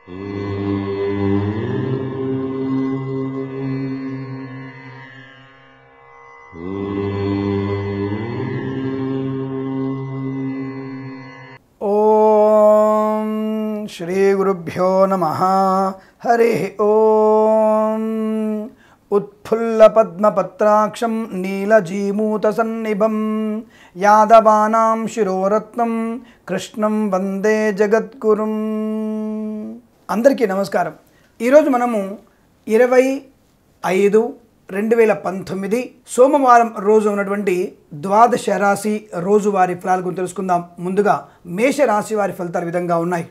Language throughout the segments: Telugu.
ఓం శ్రీ గురుభ్యో నమ హరి ఓం ఉత్ఫుల్లపద్మపత్రాక్షం నీలజీమూతసన్నిభం యాదవానాం శిరోరత్నం కృష్ణం వందే జగద్గురుం అందరికీ నమస్కారం ఈరోజు మనము ఇరవై ఐదు రెండు వేల పంతొమ్మిది సోమవారం రోజు ఉన్నటువంటి ద్వాదశ రాశి రోజువారి ఫలాల గురించి తెలుసుకుందాం ముందుగా మేష రాశి వారి ఫలితాలు ఈ విధంగా ఉన్నాయి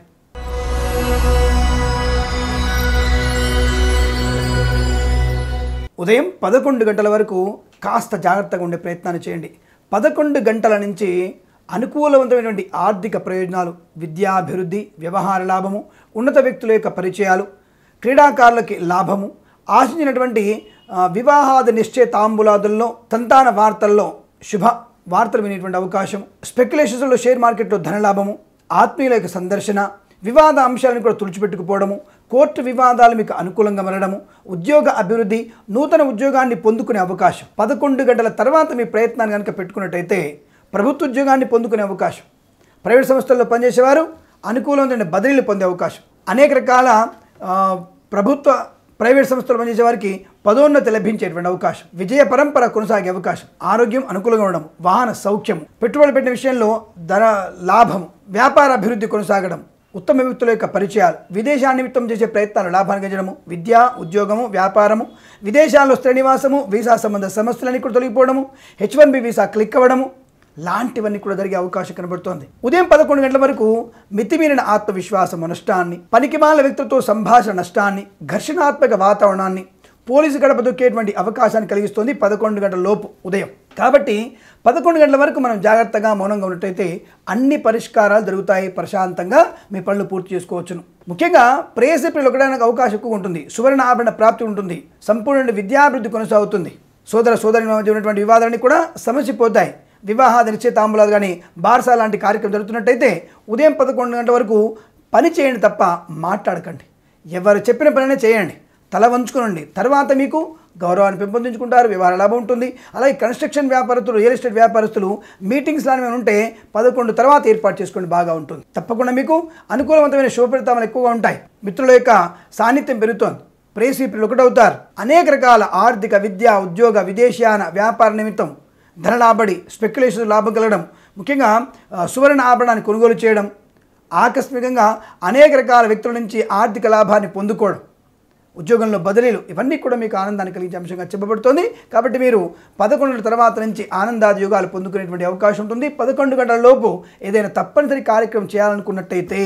ఉదయం పదకొండు గంటల వరకు కాస్త జాగ్రత్తగా ఉండే ప్రయత్నాన్ని చేయండి పదకొండు గంటల నుంచి అనుకూలవంతమైనటువంటి ఆర్థిక ప్రయోజనాలు విద్యాభివృద్ధి వ్యవహార లాభము ఉన్నత వ్యక్తుల యొక్క పరిచయాలు క్రీడాకారులకి లాభము ఆశించినటువంటి ఆ, వివాహాది నిశ్చయితాంబులాదుల్లో సంతాన వార్తల్లో శుభ వార్తలు వినేటువంటి అవకాశం స్పెక్యులేషన్స్లో షేర్ మార్కెట్లో ధనలాభము ఆత్మీయుల యొక్క సందర్శన వివాద అంశాలను కూడా తుడిచిపెట్టుకుపోవడము కోర్టు వివాదాలు మీకు అనుకూలంగా మారడము ఉద్యోగ అభివృద్ధి నూతన ఉద్యోగాన్ని పొందుకునే అవకాశం పదకొండు గంటల తర్వాత మీ ప్రయత్నాన్ని కనుక పెట్టుకున్నట్టయితే ప్రభుత్వ ఉద్యోగాన్ని పొందుకునే అవకాశం ప్రైవేట్ సంస్థల్లో పనిచేసేవారు అనుకూలమైన బదిలీలు పొందే అవకాశం అనేక రకాల ఆ, ప్రభుత్వ ప్రైవేట్ సంస్థలు పనిచేసే వారికి పదోన్నతి లభించేటువంటి అవకాశం విజయ పరంపర కొనసాగే అవకాశం ఆరోగ్యం అనుకూలంగా ఉండడం వాహన సౌఖ్యం పెట్టుబడి పెట్టిన విషయంలో ధర లాభము వ్యాపార అభివృద్ధి కొనసాగడం ఉత్తమ వ్యక్తుల యొక్క పరిచయాలు విదేశా నిమిత్తం చేసే ప్రయత్నాలు లాభాన్ని గంచడము విద్య ఉద్యోగము వ్యాపారము విదేశాల్లో స్థిర నివాసము వీసా సంబంధ సమస్యలన్నీ కూడా తొలగిపోవడము H one B visa click అవ్వడము లాంటివన్నీ కూడా జరిగే అవకాశం కనబడుతోంది ఉదయం పదకొండు గంటల వరకు మితిమీరిన ఆత్మవిశ్వాసం నష్టాన్ని పనికిమాల వ్యక్తులతో సంభాషణ నష్టాన్ని ఘర్షణాత్మక వాతావరణాన్ని పోలీసు గడప దొక్కేటువంటి అవకాశాన్ని కలిగిస్తుంది పదకొండు గంటల లోపు ఉదయం కాబట్టి పదకొండు గంటల వరకు మనం జాగ్రత్తగా మౌనంగా ఉన్నట్టయితే అన్ని పరిష్కారాలు జరుగుతాయి ప్రశాంతంగా మీ పనులు పూర్తి చేసుకోవచ్చును ముఖ్యంగా ప్రేయసి ప్రియులు ఒకడానికి అవకాశం ఎక్కువ ఉంటుంది సువర్ణ ఆభరణ ప్రాప్తి ఉంటుంది సంపూర్ణ విద్యాభివృద్ధి కొనసాగుతుంది సోదర సోదరి మధ్య ఉన్నటువంటి వివాదాలన్నీ కూడా సమసిపోతాయి వివాహాది నిశ్చయితాంబులాలు కానీ బార్సా లాంటి కార్యక్రమం జరుగుతున్నట్టయితే ఉదయం పదకొండు గంటల వరకు పని చేయండి తప్ప మాట్లాడకండి ఎవరు చెప్పిన పనినే చేయండి తల వంచుకునండి తర్వాత మీకు గౌరవాన్ని పెంపొందించుకుంటారు వ్యవహార లాభం ఉంటుంది అలాగే కన్స్ట్రక్షన్ వ్యాపారస్తులు రియల్ ఎస్టేట్ వ్యాపారస్తులు మీటింగ్స్ లాంటివి ఉంటే పదకొండు తర్వాత ఏర్పాటు చేసుకోండి బాగా ఉంటుంది తప్పకుండా మీకు అనుకూలవంతమైన శుభఫలితాలు ఎక్కువగా ఉంటాయి మిత్రుల యొక్క సాన్నిధ్యం పెరుగుతోంది ప్రేసీపులు ఒకటవుతారు అనేక రకాల ఆర్థిక విద్య ఉద్యోగ విదేశీయాన వ్యాపార నిమిత్తం ధనలాబడి స్పెక్యులేషన్ లాభం కలగడం ముఖ్యంగా ఆ, సువర్ణ ఆభరణాన్ని కొనుగోలు చేయడం ఆకస్మికంగా అనేక రకాల వ్యక్తుల నుంచి ఆర్థిక లాభాన్ని పొందుకోవడం ఉద్యోగంలో బదిలీలు ఇవన్నీ కూడా మీకు ఆనందాన్ని కలిగించే అంశంగా చెప్పబడుతోంది కాబట్టి మీరు పదకొండు తర్వాత నుంచి ఆనందాది యోగాలు పొందుకునేటువంటి అవకాశం ఉంటుంది పదకొండు గంటల లోపు ఏదైనా తప్పనిసరి కార్యక్రమం చేయాలనుకున్నట్టయితే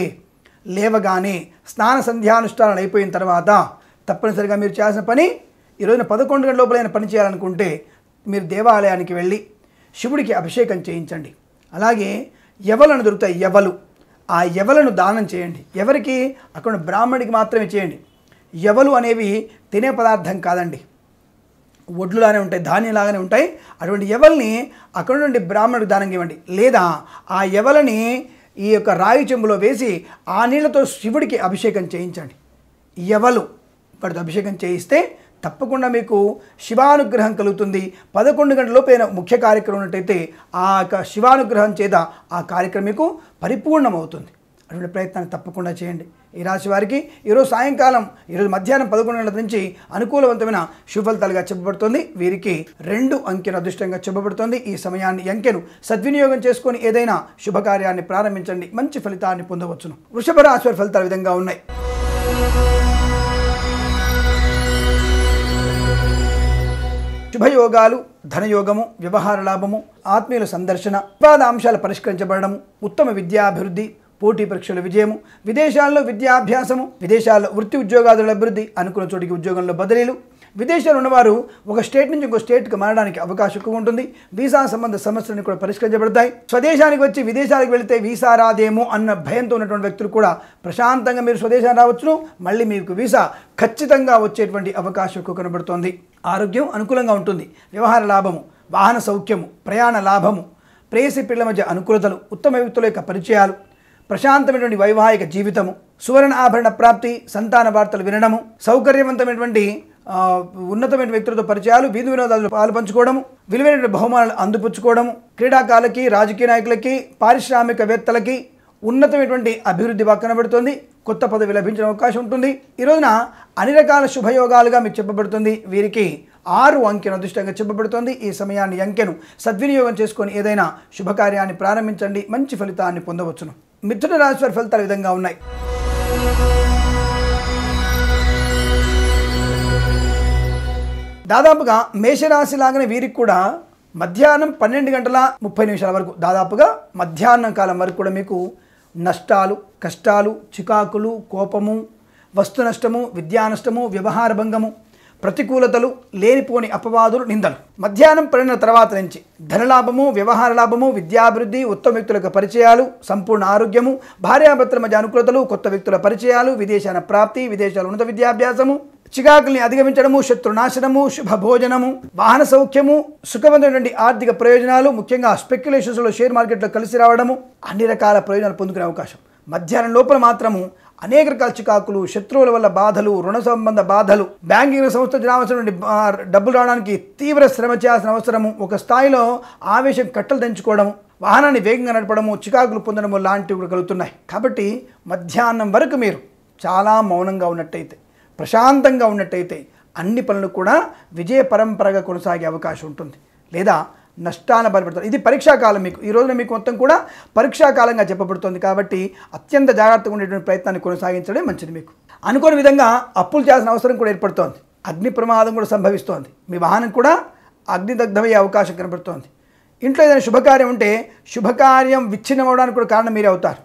లేవగానే స్నాన సంధ్యానుష్ఠానాలు అయిపోయిన తర్వాత తప్పనిసరిగా మీరు చేయాల్సిన పని ఈ రోజున పదకొండు గంటల లోపలైన పని చేయాలనుకుంటే మీరు దేవాలయానికి వెళ్ళి శివుడికి అభిషేకం చేయించండి అలాగే ఎవలను దొరుకుతాయి ఎవలు ఆ ఎవలను దానం చేయండి ఎవరికి అక్కడ ఉన్న బ్రాహ్మడికి మాత్రమే చేయండి ఎవలు అనేవి తినే పదార్థం కాదండి వడ్లులానే ఉంటాయి ధాన్యంలాగానే ఉంటాయి అటువంటి ఎవల్ని అక్కడ నుండి బ్రాహ్మణుడికి దానం ఇవ్వండి లేదా ఆ ఎవలని ఈ యొక్క రాయి చెంబులో వేసి ఆ నీళ్ళతో శివుడికి అభిషేకం చేయించండి ఎవలు వాటితో అభిషేకం చేయిస్తే తప్పకుండా మీకు శివానుగ్రహం కలుగుతుంది పదకొండు గంటలలోపైన ముఖ్య కార్యక్రమం ఉన్నట్టయితే ఆ యొక్క శివానుగ్రహం చేత ఆ కార్యక్రమం మీకు పరిపూర్ణమవుతుంది అటువంటి ప్రయత్నాన్ని తప్పకుండా చేయండి ఈ రాశి వారికి ఈరోజు సాయంకాలం ఈరోజు మధ్యాహ్నం పదకొండు గంటల నుంచి అనుకూలవంతమైన శుభఫలితాలుగా చెప్పబడుతుంది వీరికి రెండు అంకెను అదృష్టంగా చెప్పబడుతుంది ఈ సమయాన్ని ఈ అంకెను సద్వినియోగం చేసుకొని ఏదైనా శుభకార్యాన్ని ప్రారంభించండి మంచి ఫలితాన్ని పొందవచ్చును వృషభ రాశి వారి ఫలితాలు ఈ విధంగా ఉన్నాయి శుభయోగాలు ధనయోగము వ్యవహార లాభము ఆత్మీయుల సందర్శన వివాద అంశాలు పరిష్కరించబడము ఉత్తమ విద్యాభివృద్ధి పోటీ పరీక్షల విజయము విదేశాల్లో విద్యాభ్యాసము విదేశాల్లో వృత్తి ఉద్యోగాదుల అభివృద్ధి అనుకున్న చోటికి ఉద్యోగంలో బదిలీలు విదేశాలు ఉన్నవారు ఒక స్టేట్ నుంచి ఇంకో స్టేట్కి మారడానికి అవకాశం ఎక్కువ ఉంటుంది వీసా సంబంధ సమస్యలను కూడా పరిష్కరించబడతాయి స్వదేశానికి వచ్చి విదేశాలకు వెళితే వీసా రాదేమో అన్న భయంతో ఉన్నటువంటి వ్యక్తులు కూడా ప్రశాంతంగా మీరు స్వదేశాన్ని రావచ్చును మళ్ళీ మీకు వీసా ఖచ్చితంగా వచ్చేటువంటి అవకాశం ఎక్కువ కనబడుతోంది ఆరోగ్యం అనుకూలంగా ఉంటుంది వ్యవహార లాభము వాహన సౌఖ్యము ప్రయాణ లాభము ప్రేయసి పిల్లల మధ్య అనుకూలతలు ఉత్తమ వ్యక్తుల యొక్క పరిచయాలు ప్రశాంతమైనటువంటి వైవాహిక జీవితము సువర్ణ ఆభరణ ప్రాప్తి సంతాన వార్తలు వినడము సౌకర్యవంతమైనటువంటి ఆ, ఉన్నతమైన వ్యక్తులతో పరిచయాలు వీధి వినోదాలు పాలు పంచుకోవడము విలువైన బహుమానాలు అందిపుచ్చుకోవడము క్రీడాకారులకి రాజకీయ నాయకులకి పారిశ్రామికవేత్తలకి ఉన్నతమైనటువంటి అభివృద్ధి బాగా కనబడుతుంది కొత్త పదవి లభించిన అవకాశం ఉంటుంది ఈ రోజున అన్ని రకాల శుభయోగాలుగా మీకు చెప్పబడుతుంది వీరికి ఆరు అంకెను అదృష్టంగా చెప్పబడుతుంది ఈ సమయాన్ని ఈ అంకెను సద్వినియోగం చేసుకొని ఏదైనా శుభకార్యాన్ని ప్రారంభించండి మంచి ఫలితాన్ని పొందవచ్చును మిథున రాశి వారి ఫలితాలు ఈ విధంగా ఉన్నాయి దాదాపుగా మేషరాశి లాగానే వీరికి కూడా మధ్యాహ్నం పన్నెండు గంటల ముప్పై నిమిషాల వరకు దాదాపుగా మధ్యాహ్నం కాలం వరకు కూడా మీకు నష్టాలు కష్టాలు చికాకులు కోపము వస్తు నష్టము విద్యా నష్టము వ్యవహార భంగము ప్రతికూలతలు లేనిపోని అపవాదులు నిందలు మధ్యాహ్నం పడిన తర్వాత నుంచి ధనలాభము వ్యవహార లాభము విద్యాభివృద్ధి ఉత్తమ వ్యక్తుల యొక్క పరిచయాలు సంపూర్ణ ఆరోగ్యము భార్యాభర్తల మధ్య అనుకూలతలు కొత్త వ్యక్తుల పరిచయాలు విదేశాల ప్రాప్తి విదేశాల ఉన్నత విద్యాభ్యాసము చికాకుల్ని అధిగమించడము శత్రునాశనము శుభ భోజనము వాహన సౌఖ్యము సుఖవంతమైనటువంటి ఆర్థిక ప్రయోజనాలు ముఖ్యంగా స్పెక్యులేషన్స్లో షేర్ మార్కెట్లో కలిసి రావడము అన్ని రకాల ప్రయోజనాలు పొందుకునే అవకాశం మధ్యాహ్నం లోపల మాత్రము అనేక రకాల చికాకులు శత్రువుల వల్ల బాధలు రుణ సంబంధ బాధలు బ్యాంకింగ్ సంస్థ రావాల్సిన డబ్బులు రావడానికి తీవ్ర శ్రమ చేయాల్సిన అవసరము ఒక స్థాయిలో ఆవేశం కట్టలు తెంచుకోవడము వాహనాన్ని వేగంగా నడపడము చికాకులు పొందడము లాంటివి కూడా కలుగుతున్నాయి కాబట్టి మధ్యాహ్నం వరకు మీరు చాలా మౌనంగా ఉన్నట్టయితే ప్రశాంతంగా ఉన్నట్టయితే అన్ని పనులు కూడా విజయ పరంపరగా కొనసాగే అవకాశం ఉంటుంది లేదా నష్టాల బలపడతారు ఇది పరీక్షాకాలం మీకు ఈ రోజున మీకు మొత్తం కూడా పరీక్షాకాలంగా చెప్పబడుతుంది కాబట్టి అత్యంత జాగ్రత్తగా ఉండేటువంటి ప్రయత్నాన్ని కొనసాగించడం మంచిది మీకు అనుకోని విధంగా అప్పులు చేయాల్సిన అవసరం కూడా ఏర్పడుతోంది అగ్ని ప్రమాదం కూడా సంభవిస్తోంది మీ వాహనం కూడా అగ్నిదగ్ధమయ్యే అవకాశం కనబడుతోంది ఇంట్లో ఏదైనా శుభకార్యం ఉంటే శుభకార్యం విచ్ఛిన్నం అవడానికి కూడా కారణం మీరే అవుతారు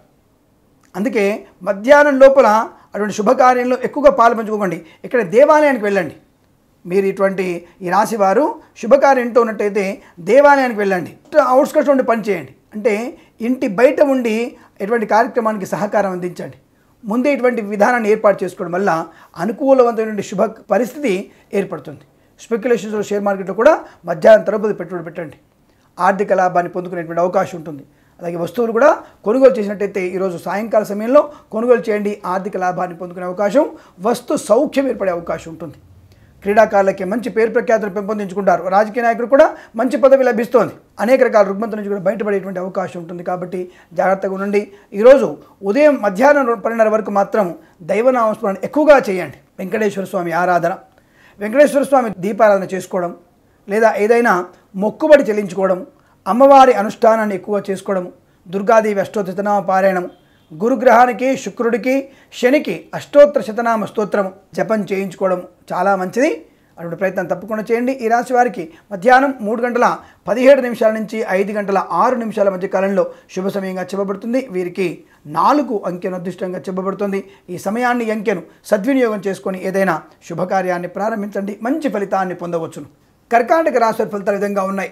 అందుకే మధ్యాహ్నం లోపల అటువంటి శుభకార్యంలో ఎక్కువగా పాలు పంచుకోకండి ఇక్కడ దేవాలయానికి వెళ్ళండి మీరు ఇటువంటి ఈ రాశి వారు శుభకార్యం ఇంట్లో ఉన్నట్టయితే దేవాలయానికి వెళ్ళండి అవుట్స్కట్స్ ఉండి పని చేయండి అంటే ఇంటి బయట ఉండి ఎటువంటి కార్యక్రమానికి సహకారం అందించండి ముందే ఇటువంటి విధానాన్ని ఏర్పాటు చేసుకోవడం వల్ల అనుకూలవంతమైనటువంటి శుభ పరిస్థితి ఏర్పడుతుంది స్పెక్యులేషన్స్లో షేర్ మార్కెట్లో కూడా మధ్యాహ్నం తరబడి పెట్టుబడి పెట్టండి ఆర్థిక లాభాన్ని పొందుకునేటువంటి అవకాశం ఉంటుంది అలాగే వస్తువులు కూడా కొనుగోలు చేసినట్టయితే ఈరోజు సాయంకాల సమయంలో కొనుగోలు చేయండి ఆర్థిక లాభాన్ని పొందుకునే అవకాశం వస్తు సౌఖ్యం ఏర్పడే అవకాశం ఉంటుంది క్రీడాకారులకి మంచి పేరు ప్రఖ్యాతులు పెంపొందించుకుంటారు రాజకీయ నాయకులు కూడా మంచి పదవి లభిస్తోంది అనేక రకాల రుగ్మత నుంచి కూడా బయటపడేటువంటి అవకాశం ఉంటుంది కాబట్టి జాగ్రత్తగా ఉండండి ఈరోజు ఉదయం మధ్యాహ్నం పన్నెండున్నర వరకు మాత్రం దైవనామస్మరణ ఎక్కువగా చేయండి వెంకటేశ్వర స్వామి ఆరాధన వెంకటేశ్వర స్వామి దీపారాధన చేసుకోవడం లేదా ఏదైనా మొక్కుబడి చెల్లించుకోవడం అమ్మవారి అనుష్ఠానాన్ని ఎక్కువ చేసుకోవడం దుర్గాదేవి అష్టోత్తరనామ పారాయణం గురుగ్రహానికి శుక్రుడికి శనికి అష్టోత్తర శతనామ స్తోత్రం జపం చేయించుకోవడం చాలా మంచిది అటువంటి ప్రయత్నం తప్పకుండా చేయండి ఈ రాశి వారికి మధ్యాహ్నం మూడు గంటల పదిహేడు నిమిషాల నుంచి ఐదు గంటల ఆరు నిమిషాల మధ్య కాలంలో శుభ సమయంగా చెప్పబడుతుంది వీరికి నాలుగు అంకెను అదృష్టంగా చెప్పబడుతుంది ఈ సమయాన్ని ఈ అంకెను సద్వినియోగం చేసుకొని ఏదైనా శుభకార్యాన్ని ప్రారంభించండి మంచి ఫలితాన్ని పొందవచ్చును కర్కాటక రాశి వారి ఫలితాలు ఈ విధంగా ఉన్నాయి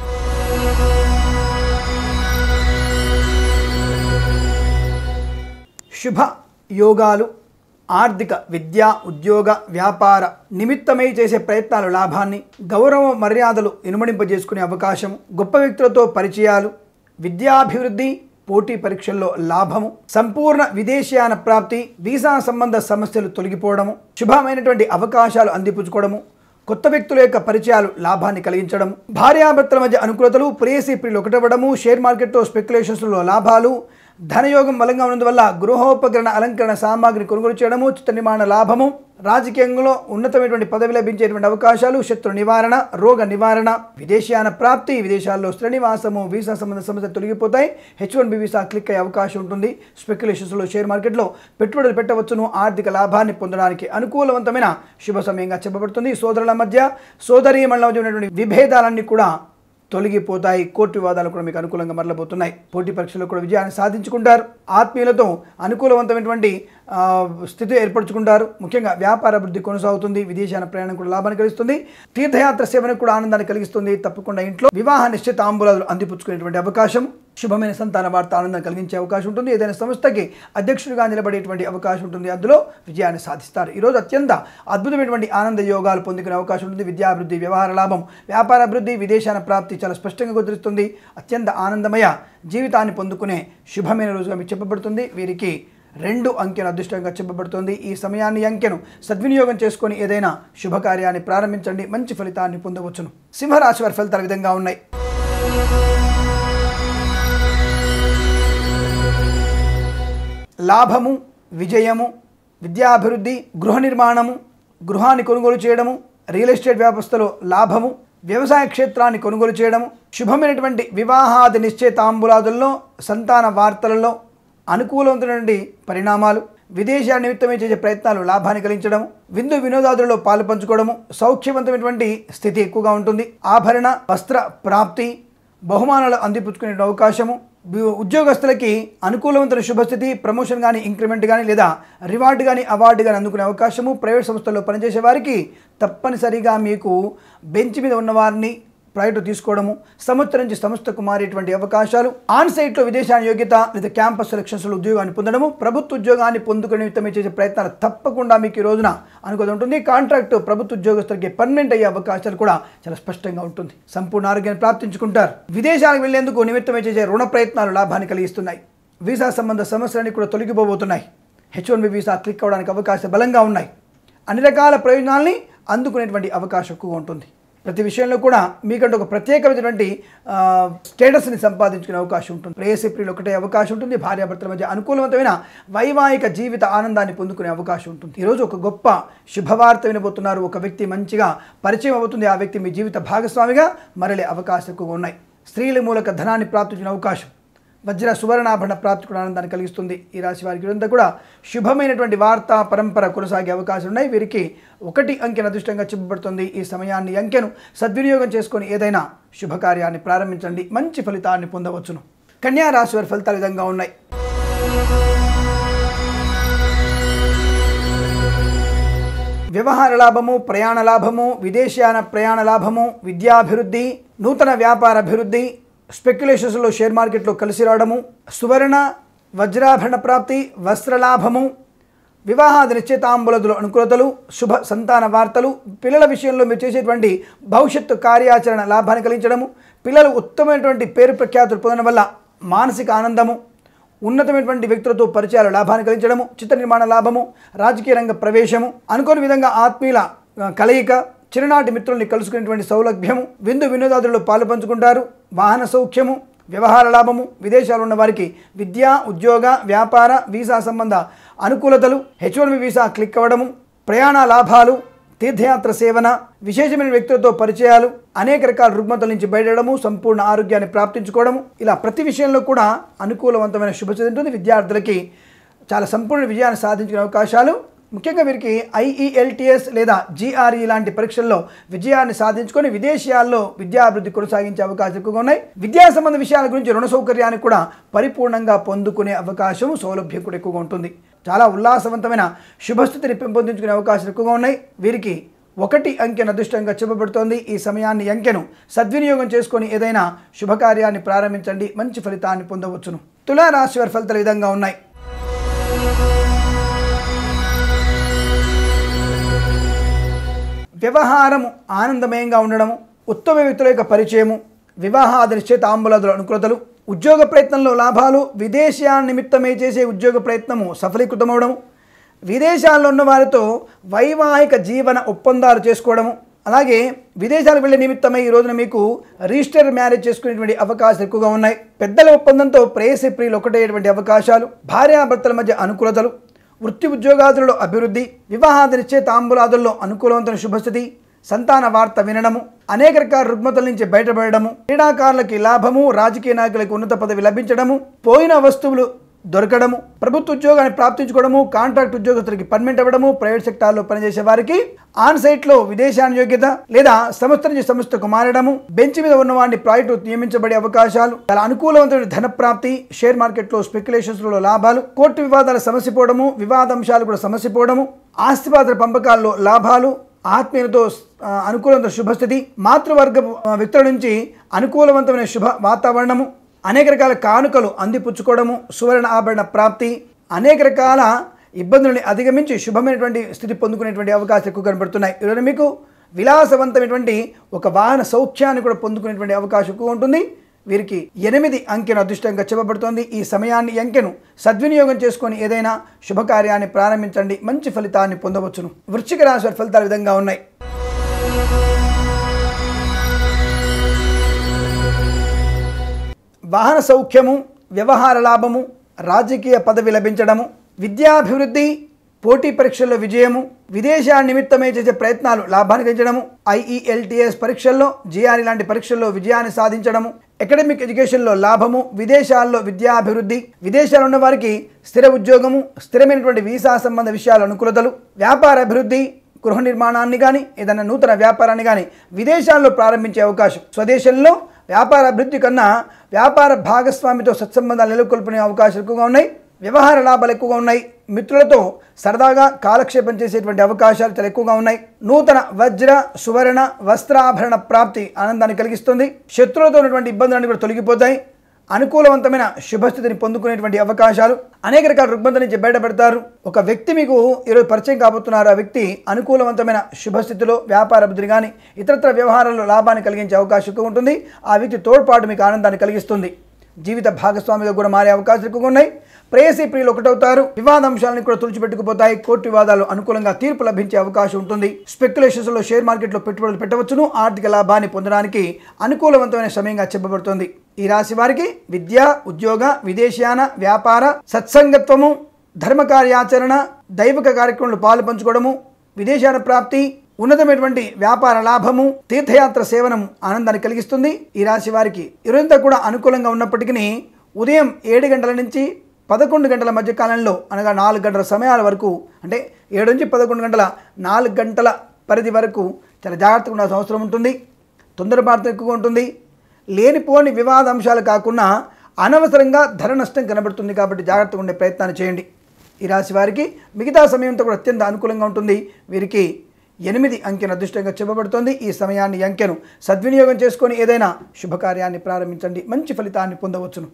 శుభ యోగాలు ఆర్థిక విద్య ఉద్యోగ వ్యాపార నిమిత్తమై చేసే ప్రయత్నాలు లాభాన్ని గౌరవ మర్యాదలు ఇనుమడింపజేసుకునే అవకాశం గొప్ప వ్యక్తులతో పరిచయాలు విద్యాభివృద్ధి పోటీ పరీక్షల్లో లాభము సంపూర్ణ విదేశీయాన ప్రాప్తి వీసా సంబంధ సమస్యలు తొలగిపోవడము శుభమైనటువంటి అవకాశాలు అందిపుచ్చుకోవడము కొత్త వ్యక్తుల యొక్క పరిచయాలు లాభాన్ని కలిగించడం భార్యాభర్తల మధ్య అనుకూలతలు ప్రేయసీ ప్రియులు ఒకటవ్వడము షేర్ మార్కెట్లో స్పెక్యులేషన్స్లో లాభాలు ధనయోగం బలంగా ఉన్నందువల్ల గృహోపకరణ అలంకరణ సామాగ్రి కొనుగోలు చేయడము చిత్త నిర్మాణ లాభము రాజకీయంలో ఉన్నతమైనటువంటి పదవి లభించేటువంటి అవకాశాలు శత్రు నివారణ రోగ నివారణ విదేశీయాన ప్రాప్తి విదేశాల్లో స్థిర నివాసము వీసా సంబంధ సమస్యలు తొలగిపోతాయి H one B visa click అయ్యే అవకాశం ఉంటుంది స్పెక్యులేషన్స్లో షేర్ మార్కెట్లో పెట్టుబడులు పెట్టవచ్చును ఆర్థిక లాభాన్ని పొందడానికి అనుకూలవంతమైన శుభ సమయంగా చెప్పబడుతుంది సోదరుల మధ్య సోదరీమణుల మధ్య ఉన్నటువంటి విభేదాలన్నీ కూడా తొలగిపోతాయి కోర్టు వివాదాలు కూడా మీకు అనుకూలంగా మరలబోతున్నాయి పోటీ పరీక్షల్లో కూడా విజయాన్ని సాధించుకుంటారు ఆత్మీయులతో అనుకూలవంతమైనటువంటి ఆ, స్థితి ఏర్పరచుకుంటారు ముఖ్యంగా వ్యాపార అభివృద్ధి కొనసాగుతుంది విదేశాల ప్రయాణం కూడా లాభాన్ని కలిగిస్తుంది తీర్థయాత్ర సేవనకు కూడా ఆనందాన్ని కలిగిస్తుంది తప్పకుండా ఇంట్లో వివాహ నిశ్చిత ఆంబూలాలు అందిపుచ్చుకునేటువంటి అవకాశం శుభమైన సంతాన వార్త ఆనందం కలిగించే అవకాశం ఉంటుంది ఏదైనా సంస్థకి అధ్యక్షుడిగా నిలబడేటువంటి అవకాశం ఉంటుంది అందులో విజయాన్ని సాధిస్తారు ఈరోజు అత్యంత అద్భుతమైనటువంటి ఆనంద యోగాలు పొందుకునే అవకాశం ఉంటుంది విద్యాభివృద్ధి వ్యవహార లాభం వ్యాపార అభివృద్ధి విదేశాల ప్రాప్తి చాలా స్పష్టంగా గోచరిస్తుంది అత్యంత ఆనందమయ జీవితాన్ని పొందుకునే శుభమైన రోజుగా మీకు చెప్పబడుతుంది వీరికి రెండు అంకెను అదృష్టంగా చెప్పబడుతోంది ఈ సమయాన్ని ఈ అంకెను సద్వినియోగం చేసుకొని ఏదైనా శుభకార్యాన్ని ప్రారంభించండి మంచి ఫలితాన్ని పొందవచ్చును సింహరాశి వారి ఫలితాలు ఈ విధంగా ఉన్నాయి లాభము విజయము విద్యాభివృద్ధి గృహ నిర్మాణము గృహాన్ని కొనుగోలు చేయడము రియల్ ఎస్టేట్ వ్యవస్థలో లాభము వ్యవసాయ క్షేత్రాన్ని కొనుగోలు చేయడము శుభమైనటువంటి వివాహాది నిశ్చయితాంబులాదుల్లో సంతాన వార్తలలో అనుకూలమైనటువంటి పరిణామాలు విదేశీయ నిమిత్తమే చేసే ప్రయత్నాలు లాభాన్ని కలిగించడం విందు వినోదాదులలో పాలు పంచుకోవడము సౌఖ్యవంతమైనటువంటి స్థితి ఎక్కువగా ఉంటుంది ఆభరణ వస్త్ర ప్రాప్తి బహుమానాలు అందిపుచ్చుకునే అవకాశము వి- ఉద్యోగస్తులకి అనుకూలవంతమైన శుభస్థితి ప్రమోషన్ కానీ ఇంక్రిమెంట్ కానీ లేదా రివార్డు కానీ అవార్డు కానీ అందుకునే అవకాశము ప్రైవేట్ సంస్థల్లో పనిచేసే వారికి తప్పనిసరిగా మీకు బెంచ్ మీద ఉన్న వారిని ప్రైవేట్ తీసుకోవడము సంవత్సరం నుంచి సంస్థకు మారేటువంటి అవకాశాలు ఆన్ సైట్లో విదేశాన్ని యోగ్యత లేదా క్యాంపస్ సెలక్షన్స్లో ఉద్యోగాన్ని పొందడము ప్రభుత్వ ఉద్యోగాన్ని పొందుకునే నిమిత్తమే చేసే ప్రయత్నాలు తప్పకుండా మీకు ఈ రోజున అనుకూలం ఉంటుంది కాంట్రాక్ట్ ప్రభుత్వ ఉద్యోగస్తులకి పర్మనెంట్ అయ్యే అవకాశాలు కూడా చాలా స్పష్టంగా ఉంటుంది సంపూర్ణ ఆరోగ్యాన్ని ప్రాప్తించుకుంటారు విదేశాలకు వెళ్లేందుకు నిమిత్తమే చేసే రుణ ప్రయత్నాలు లాభాన్ని కలిగిస్తున్నాయి వీసా సంబంధ సమస్యలన్నీ కూడా తొలగిపోబోతున్నాయి H one B visa click అవ్వడానికి అవకాశాలు బలంగా ఉన్నాయి అన్ని రకాల ప్రయోజనాల్ని అందుకునేటువంటి అవకాశం ఎక్కువగా ఉంటుంది ప్రతి విషయంలో కూడా మీకంటే ఒక ప్రత్యేకమైనటువంటి ఆ, స్టేటస్ని సంపాదించుకునే అవకాశం ఉంటుంది ప్రేయసి ప్రియులు ఒకటే అవకాశం ఉంటుంది భార్యాభర్తల మధ్య అనుకూలవంతమైన వైవాహిక జీవిత ఆనందాన్ని పొందుకునే అవకాశం ఉంటుంది ఈరోజు ఒక గొప్ప శుభవార్త వినబోతున్నారు ఒక వ్యక్తి మంచిగా పరిచయం అవుతుంది ఆ వ్యక్తి మీ జీవిత భాగస్వామిగా మరలే అవకాశం ఎక్కువగా ఉన్నాయి స్త్రీల మూలక ధనాన్ని ప్రాప్తించిన అవకాశం వజ్ర సువర్ణాభరణ ప్రాప్తి కూడా ఆనందాన్ని కలిగిస్తుంది ఈ రాశి వారికి ఇదంతా కూడా శుభమైనటువంటి వార్తా పరంపర కొనసాగే అవకాశం ఉన్నాయి వీరికి ఒకటి అంకెను అదృష్టంగా చెప్పబడుతుంది ఈ సమయాన్ని ఈ అంకెను సద్వినియోగం చేసుకొని ఏదైనా శుభకార్యాన్ని ప్రారంభించండి మంచి ఫలితాన్ని పొందవచ్చును కన్యా రాశి వారి ఫలితాలు ఈ విధంగా ఉన్నాయి వ్యవహార లాభము ప్రయాణ లాభము విదేశాన ప్రయాణ లాభము విద్యాభివృద్ధి నూతన వ్యాపార అభివృద్ధి స్పెక్యులేషన్స్లో షేర్ మార్కెట్లో కలిసి రావడము సువర్ణ వజ్రాభరణ ప్రాప్తి వస్త్రలాభము వివాహాది నిశ్చితాంబులదులు అనుకూలతలు శుభ సంతాన వార్తలు పిల్లల విషయంలో మీరు చేసేటువంటి భవిష్యత్తు కార్యాచరణ లాభాన్ని కలిగించడము పిల్లలు ఉత్తమమైనటువంటి పేరు ప్రఖ్యాతులు పొందడం వల్ల మానసిక ఆనందము ఉన్నతమైనటువంటి వ్యక్తులతో పరిచయాలు లాభాన్ని కలిగించడము చిత్ర నిర్మాణ లాభము రాజకీయ రంగ ప్రవేశము అనుకోని విధంగా ఆత్మీయుల ఆ, కలయిక చిరునాటి మిత్రుల్ని కలుసుకునేటువంటి సౌలభ్యము విందు వినోదాదుల్లో పాలు పంచుకుంటారు వాహన సౌఖ్యము వ్యవహార లాభము విదేశాలు ఉన్న వారికి విద్య ఉద్యోగ వ్యాపార వీసా సంబంధ అనుకూలతలు హెచ్ వన్ వీసా క్లిక్ అవ్వడము ప్రయాణ లాభాలు తీర్థయాత్ర సేవన విశేషమైన వ్యక్తులతో పరిచయాలు అనేక రకాల రుగ్మతల నుంచి బయటడము సంపూర్ణ ఆరోగ్యాన్ని ప్రాప్తించుకోవడము ఇలా ప్రతి విషయంలో కూడా అనుకూలవంతమైన శుభచది ఉంటుంది విద్యార్థులకి చాలా సంపూర్ణ విజయాన్ని సాధించుకునే అవకాశాలు ముఖ్యంగా వీరికి ఐఈఎల్టీఎస్ లేదా జీఆర్ఈ లాంటి పరీక్షల్లో విజయాన్ని సాధించుకొని విదేశీయాల్లో విద్యాభివృద్ధి కొనసాగించే అవకాశాలు ఎక్కువగా ఉన్నాయి విద్యా సంబంధ విషయాల గురించి రుణ సౌకర్యాన్ని కూడా పరిపూర్ణంగా పొందుకునే అవకాశం సౌలభ్యం కూడా ఎక్కువగా ఉంటుంది చాలా ఉల్లాసవంతమైన శుభస్థితిని పెంపొందించుకునే అవకాశాలు ఎక్కువగా ఉన్నాయి వీరికి ఒకటి అంకెను అదృష్టంగా చెప్పబడుతోంది ఈ సమయాన్ని ఈ అంకెను సద్వినియోగం చేసుకొని ఏదైనా శుభకార్యాన్ని ప్రారంభించండి మంచి ఫలితాన్ని పొందవచ్చును తులారాశి వారి ఫలితాలు ఈ విధంగా ఉన్నాయి వ్యవహారము ఆనందమయంగా ఉండడము ఉత్తమ వ్యక్తుల యొక్క పరిచయము వివాహాది నిశ్చితాంబులదుల అనుకూలతలు ఉద్యోగ ప్రయత్నంలో లాభాలు విదేశీయాల నిమిత్తమే చేసే ఉద్యోగ ప్రయత్నము సఫలీకృతమవడము విదేశాల్లో ఉన్న వారితో వైవాహిక జీవన ఒప్పందాలు చేసుకోవడము అలాగే విదేశాలకు వెళ్ళే నిమిత్తమై ఈ రోజున మీకు రిజిస్టర్ మ్యారేజ్ చేసుకునేటువంటి అవకాశాలు ఎక్కువగా ఉన్నాయి పెద్దల ఒప్పందంతో ప్రేయసి ప్రియులు ఒకటేటువంటి అవకాశాలు భార్యాభర్తల మధ్య అనుకూలతలు వృత్తి ఉద్యోగాదులలో అభివృద్ధి వివాహాది నిశ్చయితాంబులాదుల్లో అనుకూలవంతమైన శుభస్థితి సంతాన వార్త వినడము అనేక రకాల రుగ్మతల నుంచి బయటపడడము క్రీడాకారులకి లాభము రాజకీయ నాయకులకు ఉన్నత పదవి లభించడము పోయిన వస్తువులు దొరకడము ప్రభుత్వ ఉద్యోగాన్ని ప్రాప్తించుకోవడము కాంట్రాక్ట్ ఉద్యోగస్తులకి పర్మనెంట్ అవ్వడము ప్రైవేట్ సెక్టార్లో పనిచేసే వారికి ఆన్ సైట్లో విదేశాన్ని యోగ్యత లేదా సంస్థ నుంచి సంస్థకు మారడము బెంచ్ మీద ఉన్న వాడిని ప్రాజెక్టు నియమించబడే అవకాశాలు చాలా అనుకూలవంతమైన ధన ప్రాప్తి షేర్ మార్కెట్లో స్పెక్యులేషన్స్ లో లాభాలు కోర్టు వివాదాలు సమస్యపోవడము వివాదాంశాలు కూడా సమస్యపోవడము ఆస్తిపాత్ర పంపకాల్లో లాభాలు ఆత్మీయులతో ఆ, అనుకూలమైన శుభస్థితి మాతృవర్గ ఆ, వ్యక్తుల నుంచి అనుకూలవంతమైన శుభ వాతావరణము అనేక రకాల కానుకలు అందిపుచ్చుకోవడము సువర్ణ ఆభరణ ప్రాప్తి అనేక రకాల ఇబ్బందులని అధిగమించి శుభమైనటువంటి స్థితి పొందుకునేటువంటి అవకాశాలు ఎక్కువ కనబడుతున్నాయి ఈరోజు మీకు విలాసవంతమైనటువంటి ఒక వాహన సౌఖ్యాన్ని కూడా పొందుకునేటువంటి అవకాశం ఎక్కువ ఉంటుంది వీరికి ఎనిమిది అంకెను అదృష్టంగా చెప్పబడుతోంది ఈ సమయాన్ని ఈ అంకెను సద్వినియోగం చేసుకొని ఏదైనా శుభకార్యాన్ని ప్రారంభించండి మంచి ఫలితాన్ని పొందవచ్చును వృశ్చిక రాశి వారి ఫలితాలు ఈ విధంగా ఉన్నాయి వాహన సౌఖ్యము వ్యవహార లాభము రాజకీయ పదవి లభించడము విద్యాభివృద్ధి పోటీ పరీక్షల్లో విజయము విదేశాల నిమిత్తమే చేసే ప్రయత్నాలు లాభాన్ని పెంచడము ఐఈఎల్టీఎస్ పరీక్షల్లో జిఆర్ఈ లాంటి పరీక్షల్లో విజయాన్ని సాధించడము అకాడమిక్ ఎడ్యుకేషన్లో లాభము విదేశాల్లో విద్యాభివృద్ధి విదేశాల్లో ఉన్న వారికి స్థిర ఉద్యోగము స్థిరమైనటువంటి వీసా సంబంధ విషయాల అనుకూలతలు వ్యాపార అభివృద్ధి గృహ నిర్మాణాన్ని కానీ ఏదైనా నూతన వ్యాపారాన్ని కానీ విదేశాల్లో ప్రారంభించే అవకాశం స్వదేశంలో వ్యాపార అభివృద్ధి కన్నా వ్యాపార భాగస్వామితో సత్సంబంధాలు నెలకొల్పునే అవకాశాలు ఎక్కువగా ఉన్నాయి వ్యవహార లాభాలు ఎక్కువగా ఉన్నాయి మిత్రులతో సరదాగా కాలక్షేపం చేసేటువంటి అవకాశాలు చాలా ఎక్కువగా ఉన్నాయి నూతన వజ్ర సువర్ణ వస్త్రాభరణ ప్రాప్తి ఆనందాన్ని కలిగిస్తుంది శత్రువులతో ఉన్నటువంటి ఇబ్బందులన్నీ కూడా తొలగిపోతాయి అనుకూలవంతమైన శుభస్థితిని పొందుకునేటువంటి అవకాశాలు అనేక రకాల రుగ్మత నుంచి బయటపడతారు ఒక వ్యక్తి మీకు ఈరోజు పరిచయం కాబోతున్నారు ఆ వ్యక్తి అనుకూలవంతమైన శుభస్థితిలో వ్యాపార అభివృద్ధి కానీ ఇతరత్ర వ్యవహారాల్లో లాభాన్ని కలిగించే అవకాశం ఎక్కువ ఉంటుంది ఆ వ్యక్తి తోడ్పాటు మీకు ఆనందాన్ని కలిగిస్తుంది జీవిత భాగస్వామిగా కూడా మారే అవకాశాలు ఎక్కువగా ఉన్నాయి ప్రేయసీ ప్రియులు ఒకటవుతారు వివాదాంశాలను కూడా తుడిచిపెట్టుకుపోతాయి కోర్టు వివాదాలు అనుకూలంగా తీర్పు లభించే అవకాశం ఉంటుంది స్పెక్యులేషన్స్ లో షేర్ మార్కెట్లో పెట్టుబడులు పెట్టవచ్చును ఆర్థిక లాభాన్ని పొందడానికి అనుకూలవంతమైన సమయంగా చెప్పబడుతుంది ఈ రాశి వారికి విద్య ఉద్యోగ విదేశాన వ్యాపార సత్సంగత్వము ధర్మ కార్యాచరణ దైవిక కార్యక్రమంలో పాలు పంచుకోవడము విదేశాన ప్రాప్తి ఉన్నతమైనటువంటి వ్యాపార లాభము తీర్థయాత్ర సేవనం ఆనందాన్ని కలిగిస్తుంది ఈ రాశి వారికి ఇరుంతా కూడా అనుకూలంగా ఉన్నప్పటికీ ఉదయం ఏడు గంటల నుంచి పదకొండు గంటల మధ్య కాలంలో అనగా నాలుగు గంటల సమయాల వరకు అంటే ఏడు నుంచి పదకొండు గంటల నాలుగు గంటల పరిధి వరకు చాలా జాగ్రత్తగా ఉండాల్సిన అవసరం ఉంటుంది తొందరపాటు ఎక్కువగా ఉంటుంది లేనిపోని వివాద అంశాలు కాకుండా అనవసరంగా ధర నష్టం కనబడుతుంది కాబట్టి జాగ్రత్తగా ఉండే ప్రయత్నాన్ని చేయండి ఈ రాశి వారికి మిగతా సమయంతో కూడా అత్యంత అనుకూలంగా ఉంటుంది వీరికి ఎనిమిది అంకెను అదృష్టంగా చెప్పబడుతోంది ఈ సమయాన్ని ఈ అంకెను సద్వినియోగం చేసుకొని ఏదైనా శుభకార్యాన్ని ప్రారంభించండి మంచి ఫలితాన్ని పొందవచ్చును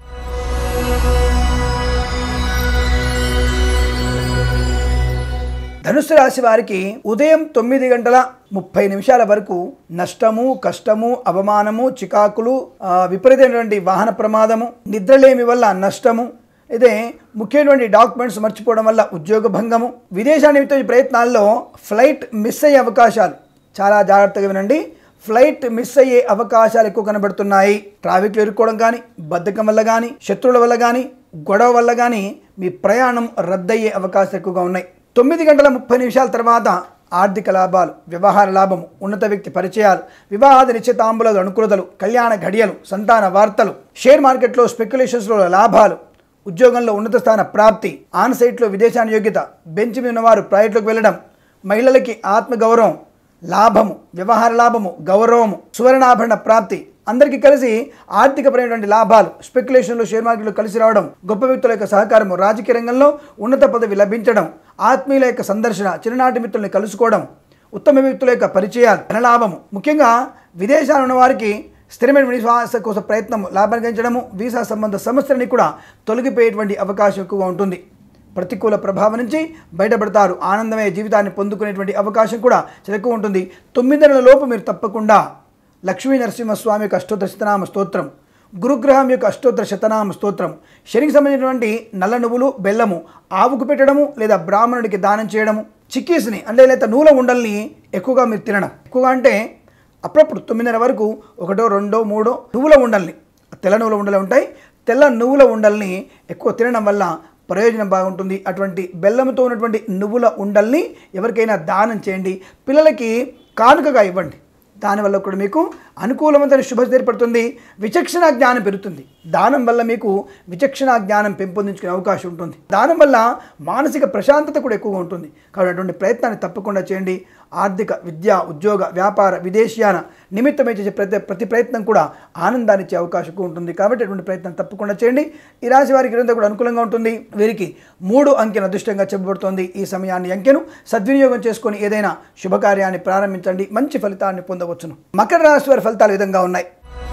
ధనుసు రాశి వారికి ఉదయం తొమ్మిది గంటల ముప్పై నిమిషాల వరకు నష్టము కష్టము అవమానము చికాకులు ఆ, విపరీతమైనటువంటి వాహన ప్రమాదము నిద్రలేమి వల్ల నష్టము అయితే ముఖ్యమైనటువంటి డాక్యుమెంట్స్ మర్చిపోవడం వల్ల ఉద్యోగ భంగము విదేశా నిమిత్త ప్రయత్నాల్లో ఫ్లైట్ మిస్ అయ్యే అవకాశాలు చాలా జాగ్రత్తగా వినండి ఫ్లైట్ మిస్ అయ్యే అవకాశాలు ఎక్కువ కనబడుతున్నాయి ట్రాఫిక్లో ఇరుక్కోవడం కానీ బద్ధకం వల్ల కానీ శత్రువుల వల్ల కానీ గొడవ వల్ల కానీ మీ ప్రయాణం రద్దయ్యే అవకాశాలు ఎక్కువగా ఉన్నాయి తొమ్మిది గంటల ముప్పై నిమిషాల తర్వాత ఆర్థిక లాభాలు వ్యవహార లాభము ఉన్నత వ్యక్తి పరిచయాలు వివాహాది నిశ్చితాంబుల అనుకూలతలు కళ్యాణ ఘడియలు సంతాన వార్తలు షేర్ మార్కెట్లో స్పెక్యులేషన్స్లో లాభాలు ఉద్యోగంలో ఉన్నత స్థాన ప్రాప్తి ఆన్ సైట్లో విదేశాన యోగ్యత బెంచ్ మీద ఉన్నవారు ప్రైవేట్లోకి వెళ్ళడం మహిళలకి ఆత్మగౌరవం లాభము వ్యవహార లాభము గౌరవము సువర్ణాభరణ ప్రాప్తి అందరికీ కలిసి ఆర్థికపరమైనటువంటి లాభాలు స్పెక్యులేషన్లో షేర్ మార్కెట్లో కలిసి రావడం గొప్ప వ్యక్తుల యొక్క సహకారము రాజకీయ రంగంలో ఉన్నత పదవి లభించడం ఆత్మీయుల యొక్క సందర్శన చిన్ననాటి మిత్రుల్ని కలుసుకోవడం ఉత్తమ వ్యక్తుల యొక్క పరిచయాలు ధనలాభము ముఖ్యంగా విదేశాలు ఉన్న వారికి స్థిరమైన విశ్వాస కోసం ప్రయత్నం లాభాన్ని గంచడము వీసా సంబంధ సమస్యలని కూడా తొలగిపోయేటువంటి అవకాశం ఎక్కువగా ఉంటుంది ప్రతికూల ప్రభావం నుంచి బయటపడతారు ఆనందమయ జీవితాన్ని పొందుకునేటువంటి అవకాశం కూడా చాలా ఎక్కువ ఉంటుంది తొమ్మిది నెలల లోపు మీరు తప్పకుండా లక్ష్మీ నరసింహస్వామి యొక్క అష్టోత్తర శతనామ స్తోత్రం గురుగ్రహం యొక్క అష్టోత్తర శతనామ స్తోత్రం శనికి సంబంధించినటువంటి నల్ల నువ్వులు బెల్లము ఆవుకు పెట్టడము లేదా బ్రాహ్మణుడికి దానం చేయడము చిక్కీస్ని అంటే లేదా నూల ఉండల్ని ఎక్కువగా మీరు తినడం ఎక్కువగా అంటే అప్పుడప్పుడు తొమ్మిదిన్నర వరకు ఒకటో రెండో మూడో నువ్వుల ఉండల్ని తెల్ల నువ్వుల ఉండలు ఉంటాయి తెల్ల నువ్వుల ఉండల్ని ఎక్కువ తినడం వల్ల ప్రయోజనం బాగుంటుంది అటువంటి బెల్లంతో ఉన్నటువంటి నువ్వుల ఉండల్ని ఎవరికైనా దానం చేయండి పిల్లలకి కానుకగా ఇవ్వండి దానివల్ల కూడా మీకు అనుకూలమైన శుభ ఏర్పడుతుంది విచక్షణ జ్ఞానం పెరుగుతుంది దానం వల్ల మీకు విచక్షణ జ్ఞానం పెంపొందించుకునే అవకాశం ఉంటుంది దానం వల్ల మానసిక ప్రశాంతత కూడా ఎక్కువగా ఉంటుంది కాబట్టి అటువంటి ప్రయత్నాన్ని తప్పకుండా చేయండి ఆర్థిక విద్య ఉద్యోగ వ్యాపార విదేశీయాన నిమిత్తమై చేసే ప్రతి ప్రతి ప్రయత్నం కూడా ఆనందాన్ని ఇచ్చే అవకాశం ఎక్కువ ఉంటుంది కాబట్టి అటువంటి ప్రయత్నం తప్పకుండా చేయండి ఈ రాశి వారికి ఇదంతా కూడా అనుకూలంగా ఉంటుంది వీరికి మూడు అంకెను అదృష్టంగా చెప్పబడుతోంది ఈ సమయాన్ని అంకెను సద్వినియోగం చేసుకొని ఏదైనా శుభకార్యాన్ని ప్రారంభించండి మంచి ఫలితాన్ని పొందవచ్చును మకర రాశి వారి ఫలితాలు ఈ విధంగా ఉన్నాయి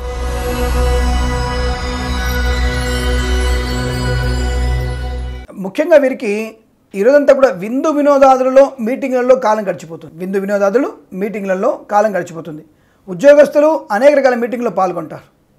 ముఖ్యంగా వీరికి ఈరోజంతా కూడా విందు వినోదాదులలో మీటింగ్లలో కాలం గడిచిపోతుంది విందు వినోదాదులు మీటింగ్లలో కాలం గడిచిపోతుంది ఉద్యోగస్తులు అనేక రకాల మీటింగ్లో పాల్గొంటారు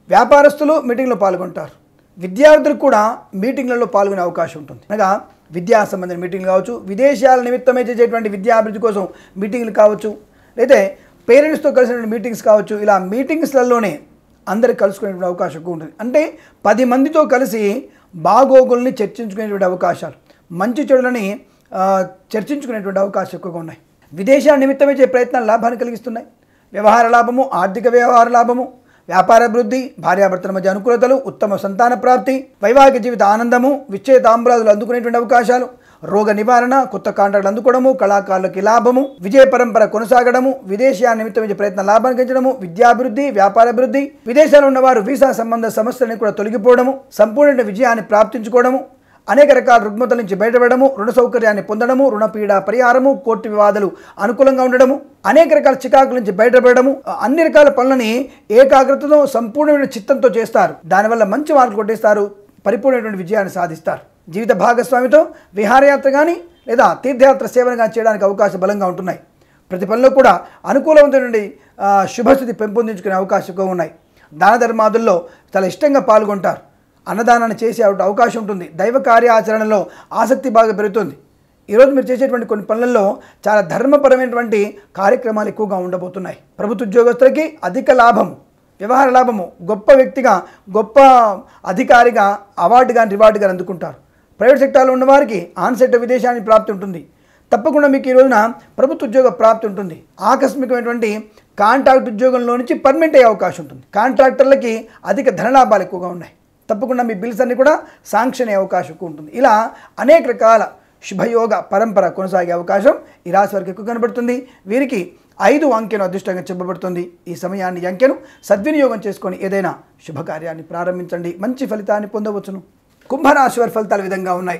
వ్యాపారస్తులు మీటింగ్లో పాల్గొంటారు విద్యార్థులు కూడా మీటింగ్లలో పాల్గొనే అవకాశం ఉంటుంది అనగా విద్యా సంబంధించిన మీటింగ్లు కావచ్చు విదేశాల నిమిత్తమే చేసేటువంటి విద్యా అభివృద్ధి కోసం మీటింగ్లు కావచ్చు లేదా పేరెంట్స్తో కలిసినటువంటి మీటింగ్స్ కావచ్చు ఇలా మీటింగ్స్లలోనే అందరు కలుసుకునేటువంటి అవకాశం ఎక్కువ ఉంటుంది అంటే పది మందితో కలిసి బాగోగుల్ని చర్చించుకునేటువంటి అవకాశాలు మంచి చెడులని ఆ, చర్చించుకునేటువంటి అవకాశాలు ఎక్కువగా ఉన్నాయి విదేశాల నిమిత్తమే చేసే ప్రయత్నాలు లాభాన్ని కలిగిస్తున్నాయి వ్యవహార లాభము ఆర్థిక వ్యవహార లాభము వ్యాపారాభివృద్ధి భార్యాభర్తల మధ్య అనుకూలతలు ఉత్తమ సంతాన ప్రాప్తి వైవాహిక జీవిత ఆనందము విచ్ఛేద ఆంబులాదులు అందుకునేటువంటి అవకాశాలు రోగ నివారణ కొత్త కాంట్రాక్టులు అందుకోవడము కళాకారులకి లాభము విజయ పరంపర కొనసాగడము విదేశీయ నిమిత్తం ఇచ్చే ప్రయత్నం లాభాన్ని పెంచడము విద్యాభివృద్ధి వ్యాపారాభివృద్ధి విదేశాల్లో ఉన్నవారు వీసా సంబంధ సమస్యలను కూడా తొలగిపోవడము సంపూర్ణ విజయాన్ని ప్రాప్తించుకోవడము అనేక రకాల రుగ్మతల నుంచి బయటపడము రుణ సౌకర్యాన్ని పొందడము రుణపీడ పరిహారము కోర్టు వివాదాలు అనుకూలంగా ఉండడము అనేక రకాల చికాకుల నుంచి బయటపడము అన్ని రకాల పనులని ఏకాగ్రతతో సంపూర్ణమైన చిత్తంతో చేస్తారు దానివల్ల మంచి మార్కులు కొట్టేస్తారు పరిపూర్ణమైనటువంటి విజయాన్ని సాధిస్తారు జీవిత భాగస్వామితో విహారయాత్ర కానీ లేదా తీర్థయాత్ర సేవను కానీ చేయడానికి అవకాశం బలంగా ఉంటున్నాయి ప్రతి పనిలో కూడా అనుకూలమైనటువంటి ఆ, శుభస్థితి పెంపొందించుకునే అవకాశం ఎక్కువ ఉన్నాయి దాన ధర్మాదుల్లో చాలా ఇష్టంగా పాల్గొంటారు అన్నదానాన్ని చేసే అవకాశం ఉంటుంది దైవ కార్యాచరణలో ఆసక్తి బాగా పెరుగుతుంది ఈరోజు మీరు చేసేటువంటి కొన్ని పనులలో చాలా ధర్మపరమైనటువంటి కార్యక్రమాలు ఎక్కువగా ఉండబోతున్నాయి ప్రభుత్వ ఉద్యోగస్తులకి అధిక లాభము వ్యవహార లాభము గొప్ప వ్యక్తిగా గొప్ప అధికారిగా అవార్డు కానీ రివార్డు కానీ అందుకుంటారు ప్రైవేట్ సెక్టార్లో ఉన్న వారికి ఆన్సెట్ విదేశానికి ప్రాప్తి ఉంటుంది తప్పకుండా మీకు ఈ రోజున ప్రభుత్వ ఉద్యోగ ప్రాప్తి ఉంటుంది ఆకస్మికమైనటువంటి కాంట్రాక్ట్ ఉద్యోగంలో నుంచి పర్మనెంట్ అయ్యే అవకాశం ఉంటుంది కాంట్రాక్టర్లకి అధిక ధనలాభాలు ఎక్కువగా ఉన్నాయి తప్పకుండా మీ బిల్స్ అన్ని కూడా శాంక్షన్ అయ్యే అవకాశం ఎక్కువ ఉంటుంది ఇలా అనేక రకాల శుభయోగ పరంపర కొనసాగే అవకాశం ఈ రాశి వారికి ఎక్కువ కనబడుతుంది వీరికి ఐదు అంకెను అదృష్టంగా చెప్పబడుతుంది ఈ సమయాన్ని ఈ అంకెను సద్వినియోగం చేసుకొని ఏదైనా శుభకార్యాన్ని ప్రారంభించండి మంచి ఫలితాన్ని పొందవచ్చును కుంభరాశి వారి ఫలితాలు ఈ విధంగా ఉన్నాయి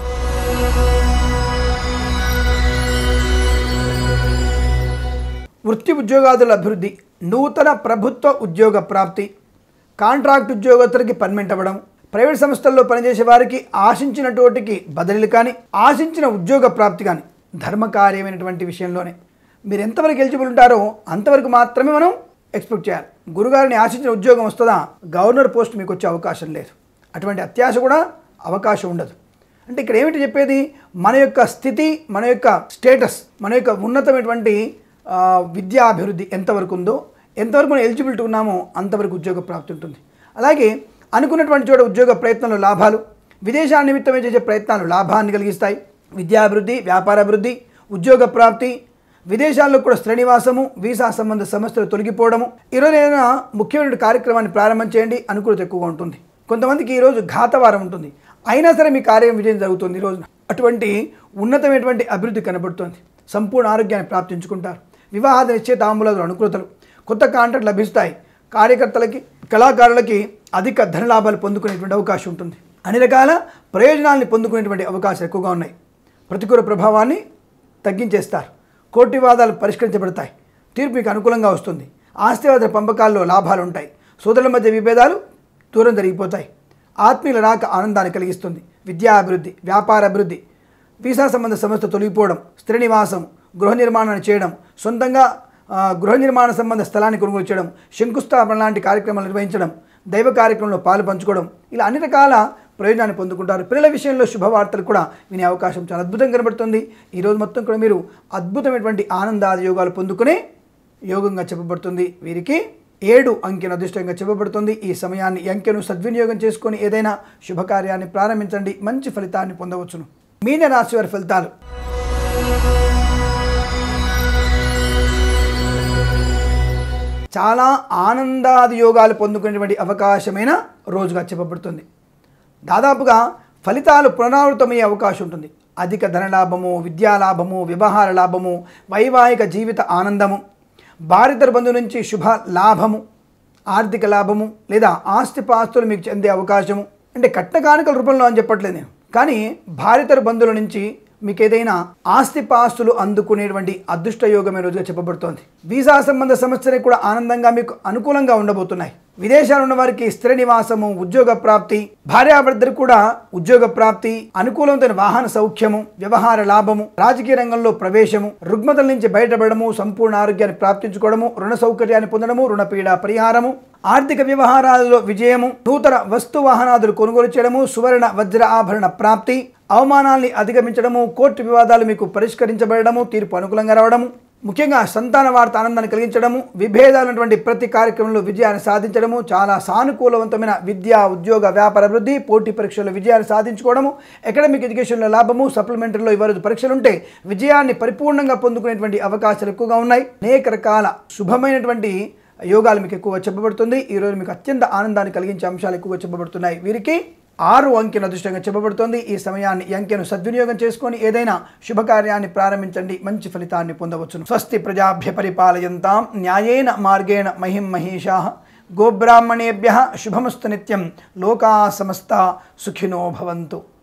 వృత్తి ఉద్యోగాదుల అభివృద్ధి నూతన ప్రభుత్వ ఉద్యోగ ప్రాప్తి కాంట్రాక్ట్ ఉద్యోగస్తులకి పర్మనెంట్ అవ్వడం ప్రైవేట్ సంస్థల్లో పనిచేసే వారికి ఆశించినటువంటికి బదిలీలు కానీ ఆశించిన ఉద్యోగ ప్రాప్తి కానీ ధర్మకార్యమైనటువంటి విషయంలోనే మీరు ఎంతవరకు ఎలిజిబుల్ ఉంటారో అంతవరకు మాత్రమే మనం ఎక్స్పెక్ట్ చేయాలి గురుగారిని ఆశించిన ఉద్యోగం వస్తుందా గవర్నర్ పోస్ట్ మీకు వచ్చే అవకాశం లేదు అటువంటి అత్యాశ కూడా అవకాశం ఉండదు అంటే ఇక్కడ ఏమిటి చెప్పేది మన యొక్క స్థితి మన యొక్క స్టేటస్ మన యొక్క ఉన్నతమైనటువంటి ఆ, విద్యా అభివృద్ధి ఎంతవరకు ఉందో ఎంతవరకు మనం ఎలిజిబిలిటీ ఉన్నామో అంతవరకు ఉద్యోగ ప్రాప్తి ఉంటుంది అలాగే అనుకున్నటువంటి చోట ఉద్యోగ ప్రయత్నంలో లాభాలు విదేశాల నిమిత్తమే చేసే ప్రయత్నాలు లాభాన్ని కలిగిస్తాయి విద్యాభివృద్ధి వ్యాపారాభివృద్ధి ఉద్యోగ ప్రాప్తి విదేశాల్లో కూడా శ్రేణివాసము వీసా సంబంధ సమస్యలు తొలగిపోవడము ఈరోజు ఏదైనా ముఖ్యమైన కార్యక్రమాన్ని ప్రారంభం చేయండి అనుకూలత ఎక్కువగా ఉంటుంది కొంతమందికి ఈరోజు ఘాతవారం ఉంటుంది అయినా సరే మీ కార్యం విజయం జరుగుతుంది ఈ రోజున అటువంటి ఉన్నతమైనటువంటి అభివృద్ధి కనబడుతుంది సంపూర్ణ ఆరోగ్యాన్ని ప్రాప్తించుకుంటారు వివాహ నిశ్చయిత ఆంబులాదులు అనుకూలతలు కొత్త కాంట్రాక్ట్ లభిస్తాయి కార్యకర్తలకి కళాకారులకి అధిక ధనలాభాలు పొందుకునేటువంటి అవకాశం ఉంటుంది అన్ని రకాల ప్రయోజనాల్ని పొందుకునేటువంటి అవకాశాలు ఎక్కువగా ఉన్నాయి ప్రతికూల ప్రభావాన్ని తగ్గించేస్తారు కోర్టు వివాదాలు పరిష్కరించబడతాయి తీర్పు మీకు అనుకూలంగా వస్తుంది ఆస్తివాద పంపకాల్లో లాభాలు ఉంటాయి సోదరుల మధ్య విభేదాలు దూరం జరిగిపోతాయి ఆత్మీయుల రాక ఆనందాన్ని కలిగిస్తుంది విద్యా అభివృద్ధి వ్యాపార అభివృద్ధి వీసా సంబంధ సంస్థ తొలగిపోవడం స్త్రీ నివాసం గృహ నిర్మాణాన్ని చేయడం సొంతంగా ఆ, గృహ నిర్మాణ సంబంధ స్థలాన్ని కొనుగోలు చేయడం శంకుస్థాపన లాంటి కార్యక్రమాలు నిర్వహించడం దైవ కార్యక్రమంలో పాలు పంచుకోవడం ఇలా అన్ని రకాల ప్రయోజనాన్ని పొందుకుంటారు పిల్లల విషయంలో శుభవార్తలు కూడా వినే అవకాశం చాలా అద్భుతంగా కనబడుతుంది ఈరోజు మొత్తం కూడా మీరు అద్భుతమైనటువంటి ఆనందాది యోగాలు పొందుకునే యోగంగా చెప్పబడుతుంది వీరికి ఏడు అంకెను అదృష్టంగా చెప్పబడుతుంది ఈ సమయాన్ని ఈ అంకెను సద్వినియోగం చేసుకొని ఏదైనా శుభకార్యాన్ని ప్రారంభించండి మంచి ఫలితాన్ని పొందవచ్చును మీన రాశి వారి ఫలితాలు చాలా ఆనందాది యోగాలు పొందుకునేటువంటి అవకాశమైన రోజుగా చెప్పబడుతుంది దాదాపుగా ఫలితాలు పునరావృతమయ్యే అవకాశం ఉంటుంది అధిక ధనలాభము విద్యాలాభము వ్యవహార లాభము వైవాహిక జీవిత ఆనందము భార్యతర బంధు నుంచి శుభ లాభము ఆర్థిక లాభము లేదా ఆస్తిపాస్తులు మీకు చెందే అవకాశము అంటే కట్న కానుకల రూపంలో అని చెప్పట్లేదు నేను కానీ భార్యతర బంధువుల నుంచి మీకు ఏదైనా ఆస్తిపాస్తులు అందుకునేటువంటి అదృష్ట యోగమైన రోజుగా చెప్పబడుతోంది వీసా సంబంధ సమస్యలు కూడా ఆనందంగా మీకు అనుకూలంగా ఉండబోతున్నాయి విదేశాలు ఉన్న వారికి స్థిర నివాసము ఉద్యోగ ప్రాప్తి భార్యాభర్తలు కూడా ఉద్యోగ ప్రాప్తి అనుకూలమైన వాహన సౌఖ్యము వ్యవహార లాభము రాజకీయ రంగంలో ప్రవేశము రుగ్మతల నుంచి బయటపడము సంపూర్ణ ఆరోగ్యాన్ని ప్రాప్తించుకోవడము రుణ సౌకర్యాన్ని పొందడము రుణపీడ పరిహారము ఆర్థిక వ్యవహారాలలో విజయము నూతన వస్తు వాహనాదులు కొనుగోలు చేయడము సువర్ణ వజ్ర ఆభరణ ప్రాప్తి అవమానాల్ని అధిగమించడము కోర్టు వివాదాలు మీకు పరిష్కరించబడము తీర్పు అనుకూలంగా రావడము ముఖ్యంగా సంతాన వార్త ఆనందాన్ని కలిగించడము విభేదాలైనటువంటి ప్రతి కార్యక్రమంలో విజయాన్ని సాధించడము చాలా సానుకూలవంతమైన విద్య ఉద్యోగ వ్యాపార అభివృద్ధి పోటీ పరీక్షల్లో విజయాన్ని సాధించుకోవడము అకాడమిక్ ఎడ్యుకేషన్లో లాభము సప్లిమెంటరీలో ఇవరకు పరీక్షలు ఉంటే విజయాన్ని పరిపూర్ణంగా పొందుకునేటువంటి అవకాశాలు ఎక్కువగా ఉన్నాయి అనేక రకాల శుభమైనటువంటి యోగాలు మీకు ఎక్కువ చెప్పబడుతుంది ఈరోజు మీకు అత్యంత ఆనందాన్ని కలిగించే అంశాలు ఎక్కువగా చెప్పబడుతున్నాయి వీరికి ఆరు అంకెను అదృష్టంగా చెప్పబడుతోంది ఈ సమయాన్ని ఈ అంకెను సద్వినియోగం చేసుకొని ఏదైనా శుభకార్యాన్ని ప్రారంభించండి మంచి ఫలితాన్ని పొందవచ్చును స్వస్తి ప్రజాభ్య పరిపాలయంతాం న్యాయేన మార్గేణ మహిం మహేషా గోబ్రాహ్మణేభ్య శుభమస్తు నిత్యం లోకా సమస్త సుఖినో భవంతు